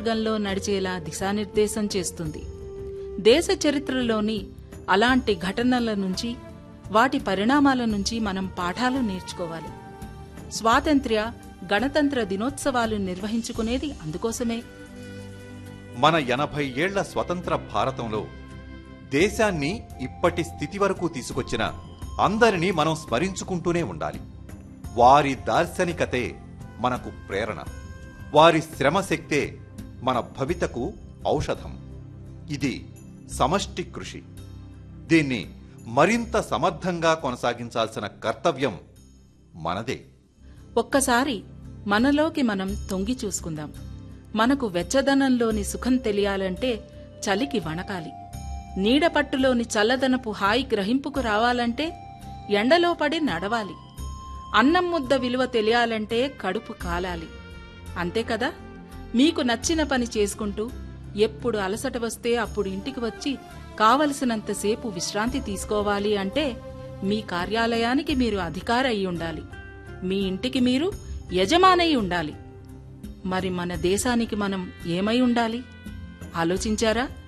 మార్గంలో నడిచేలా దిశానిర్దేశం చేస్తుంది దేశ చరిత్రలోని అలాంటి ఘటనల నుంచి వాటి పరిణామాల నుంచి మనం పాఠాలు నేర్చుకోవాలి స్వాతంత్ర్య గణతంత్ర దినోత్సవాలు నిర్వహించుకునేది అందుకోసమే మన ఎనభై ఏళ్ల స్వతంత్ర భారతంలో దేశాన్ని ఇప్పటి స్థితి వరకు తీసుకొచ్చిన అందరినీ మనం స్మరించుకుంటూనే ఉండాలి వారి దార్శనికతే మనకు ప్రేరణ వారి శ్రమశక్తే మన భవితకు ఔషధం ఇది సమష్టి కృషి దీన్ని మరింత సమర్థంగా కొనసాగించాల్సిన కర్తవ్యం మనదే ఒక్కసారి మనలోకి మనం తొంగి చూసుకుందాం మనకు వెచ్చదనంలోని సుఖం తెలియాలంటే చలికి వణకాలి నీడపట్టులోని చల్లదనపు హాయి గ్రహింపుకు రావాలంటే ఎండలో పడి నడవాలి అన్నం ముద్ద విలువ తెలియాలంటే కడుపు కాలాలి అంతే కదా మీకు నచ్చిన పని చేసుకుంటూ ఎప్పుడు అలసట వస్తే అప్పుడు ఇంటికి వచ్చి కావలసినంతసేపు విశ్రాంతి తీసుకోవాలి అంటే మీ కార్యాలయానికి మీరు అధికార అయి ఉండాలి మీ ఇంటికి మీరు యజమానై ఉండాలి మరి మన దేశానికి మనం ఏమై ఉండాలి ఆలోచించారా